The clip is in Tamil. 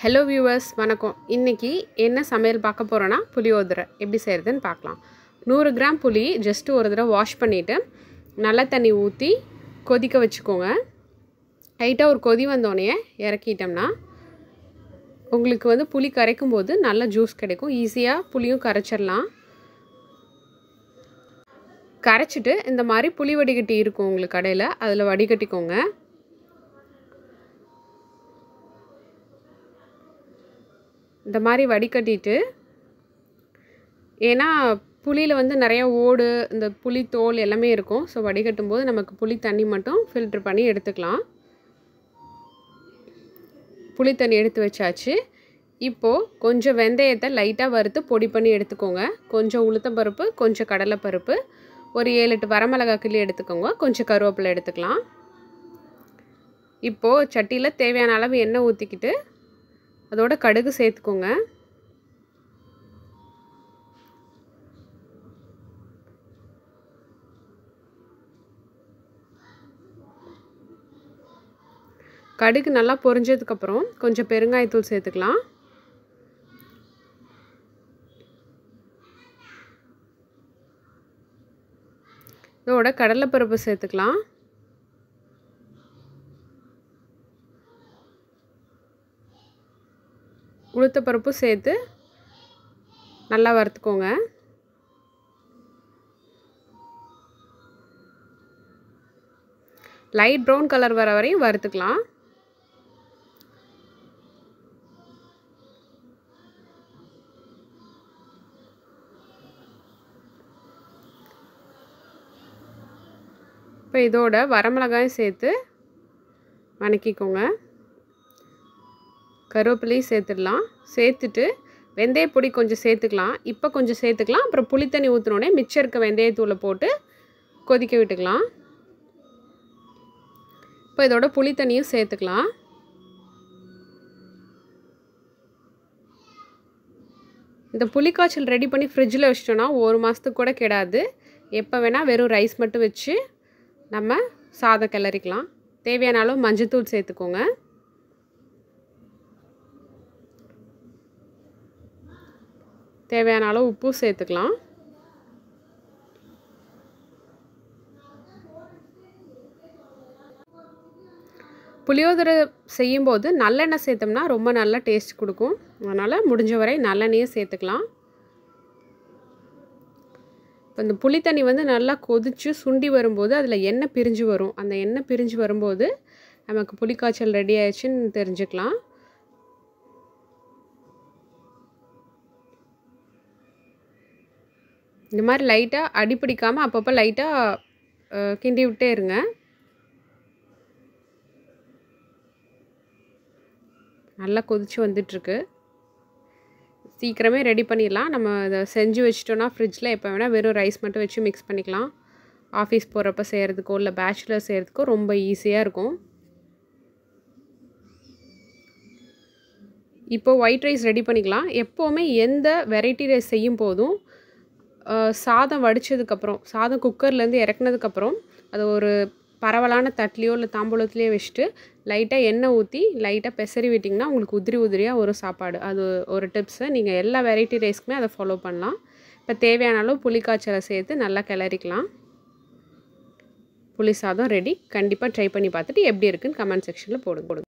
ஹலோ வியூவர்ஸ் வணக்கம் இன்றைக்கி என்ன சமையல் பார்க்க போகிறோன்னா புளியோதரை எப்படி செய்கிறதுன்னு பார்க்கலாம் நூறு கிராம் புளி ஜஸ்ட்டு ஒரு தடவை வாஷ் பண்ணிவிட்டு நல்ல தண்ணி ஊற்றி கொதிக்க வச்சுக்கோங்க லைட்டாக ஒரு கொதி வந்தோடனே இறக்கிட்டோம்னா உங்களுக்கு வந்து புளி கரைக்கும் போது நல்ல ஜூஸ் கிடைக்கும் ஈஸியாக புளியும் கரைச்சிடலாம் கரைச்சிட்டு இந்த மாதிரி புளி வடிகட்டி இருக்கும் உங்களுக்கு கடையில் அதில் வடிகட்டிக்கோங்க இந்த மாதிரி வடிகட்டிட்டு ஏன்னா புளியில் வந்து நிறையா ஓடு இந்த புளி தோல் எல்லாமே இருக்கும் ஸோ வடிகட்டும் போது நமக்கு புளி தண்ணி மட்டும் ஃபில்ட்ரு பண்ணி எடுத்துக்கலாம் புளி தண்ணி எடுத்து வச்சாச்சு இப்போது கொஞ்சம் வெந்தயத்தை லைட்டாக வறுத்து பொடி பண்ணி எடுத்துக்கோங்க கொஞ்சம் உளுத்தம்பருப்பு கொஞ்சம் கடலைப்பருப்பு ஒரு ஏழு எட்டு வரமிளகா கிள்ளி எடுத்துக்கோங்க கொஞ்சம் கருவேப்பிலை எடுத்துக்கலாம் இப்போது சட்டியில் தேவையான அளவு எண்ணெய் ஊற்றிக்கிட்டு அதோட கடுகு சேர்த்துக்கோங்க கடுகு நல்லா பொரிஞ்சதுக்கப்புறம் கொஞ்சம் பெருங்காயத்தூள் சேர்த்துக்கலாம் இதோட கடலைப்பருப்பு சேர்த்துக்கலாம் உளுத்தப்பருப்பு சேர்த்து நல்லா வறுத்துக்கோங்க லைட் ப்ரௌன் கலர் வர வரையும் வறுத்துக்கலாம் இப்போ இதோட வரமிளகாயும் சேர்த்து வணக்கிக்கோங்க கருவேப்பிலையும் சேர்த்துடலாம் சேர்த்துட்டு வெந்தயப்பொடி கொஞ்சம் சேர்த்துக்கலாம் இப்போ கொஞ்சம் சேர்த்துக்கலாம் அப்புறம் புளித்தண்ணி ஊற்றினோடனே மிச்சம் இருக்க வெந்தயத்தூளை போட்டு கொதிக்க விட்டுக்கலாம் இப்போ இதோட புளித்தண்ணியும் சேர்த்துக்கலாம் இந்த புளிக்காய்ச்சல் ரெடி பண்ணி ஃப்ரிட்ஜில் வச்சிட்டோன்னா ஒரு மாதத்துக்கு கூட கெடாது எப்போ வேணால் வெறும் ரைஸ் மட்டும் வச்சு நம்ம சாதம் கிளறிக்கலாம் தேவையான அளவு மஞ்சத்தூள் சேர்த்துக்கோங்க தேவையான அளவு உப்பு சேர்த்துக்கலாம் புளியோதரை செய்யும்போது நல்லெண்ணெய் சேர்த்தோம்னா ரொம்ப நல்லா டேஸ்ட் கொடுக்கும் அதனால் முடிஞ்ச வரை நல்லெண்ணெயே சேர்த்துக்கலாம் இப்போ இந்த புளித்தண்ணி வந்து நல்லா கொதித்து சுண்டி வரும்போது அதில் எண்ணெய் பிரிஞ்சு வரும் அந்த எண்ணெய் பிரிஞ்சு வரும்போது நமக்கு புளிக்காய்ச்சல் ரெடி ஆயிடுச்சுன்னு தெரிஞ்சுக்கலாம் இந்த மாதிரி லைட்டாக அடி பிடிக்காமல் அப்பப்போ லைட்டாக கிண்டி விட்டே இருங்க நல்லா கொதித்து வந்துட்டுருக்கு சீக்கிரமே ரெடி பண்ணிடலாம் நம்ம இதை செஞ்சு வச்சிட்டோன்னா ஃப்ரிட்ஜில் எப்போ வேணால் வெறும் ரைஸ் மட்டும் வச்சு மிக்ஸ் பண்ணிக்கலாம் ஆஃபீஸ் போகிறப்ப செய்கிறதுக்கோ இல்லை பேச்சுலர் செய்கிறதுக்கோ ரொம்ப ஈஸியாக இருக்கும் இப்போ ஒயிட் ரைஸ் ரெடி பண்ணிக்கலாம் எப்போவுமே எந்த வெரைட்டி ரைஸ் செய்யும் போதும் சாதம் வடித்ததுக்கப்புறம் சாதம் குக்கர்லேருந்து இறக்குனதுக்கப்புறம் அது ஒரு பரவலான தட்லேயோ இல்லை தாம்பூலத்துலேயோ வச்சுட்டு லைட்டாக எண்ணெய் ஊற்றி லைட்டாக பெசரி விட்டிங்கன்னா உங்களுக்கு உதிரி உதிரியாக ஒரு சாப்பாடு அது ஒரு டிப்ஸு நீங்கள் எல்லா வெரைட்டி ரைஸ்க்குமே அதை ஃபாலோ பண்ணலாம் இப்போ தேவையான அளவு புளிக்காய்ச்சலை சேர்த்து நல்லா கிளறிக்கலாம் புளி சாதம் ரெடி கண்டிப்பாக ட்ரை பண்ணி பார்த்துட்டு எப்படி இருக்குன்னு கமெண்ட் செக்ஷனில் போடுங்க போடுங்க